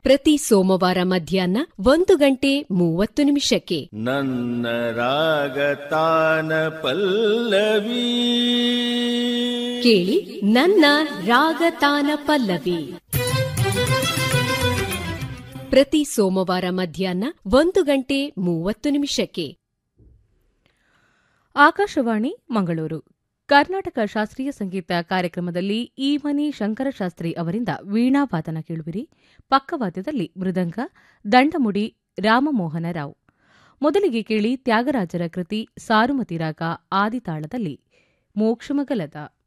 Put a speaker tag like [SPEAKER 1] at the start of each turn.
[SPEAKER 1] ಪ್ರತಿ ಸೋಮವಾರ ಮಧ್ಯಾಹ್ನ ಒಂದು ಗಂಟೆ ಮೂವತ್ತು ನಿಮಿಷಕ್ಕೆ
[SPEAKER 2] ನನ್ನ ರಾಗತಾನ ಪಲ್ಲವಿ
[SPEAKER 1] ಕೇಳಿ ನನ್ನ ರಾಗತಾನ ಪಲ್ಲವಿ ಪ್ರತಿ ಸೋಮವಾರ ಮಧ್ಯಾಹ್ನ ಒಂದು ಗಂಟೆ ಮೂವತ್ತು ನಿಮಿಷಕ್ಕೆ
[SPEAKER 3] ಆಕಾಶವಾಣಿ ಮಂಗಳೂರು ಕರ್ನಾಟಕ ಶಾಸ್ತ್ರೀಯ ಸಂಗೀತ ಕಾರ್ಯಕ್ರಮದಲ್ಲಿ ಈಮನಿ ಶಂಕರಶಾಸ್ತ್ರಿ ಅವರಿಂದ ವೀಣಾವಾದನ ಕೇಳುವಿರಿ ಪಕ್ಕವಾದ್ಯದಲ್ಲಿ ಮೃದಂಗ ದಂಡಮುಡಿ ರಾಮಮೋಹನ ರಾವ್ ಮೊದಲಿಗೆ ಕೇಳಿ ತ್ಯಾಗರಾಜರ ಕೃತಿ ಸಾರುಮತಿ ರಾಗ ಆದಿತಾಳದಲ್ಲಿ ಮೋಕ್ಷಮಗಲದ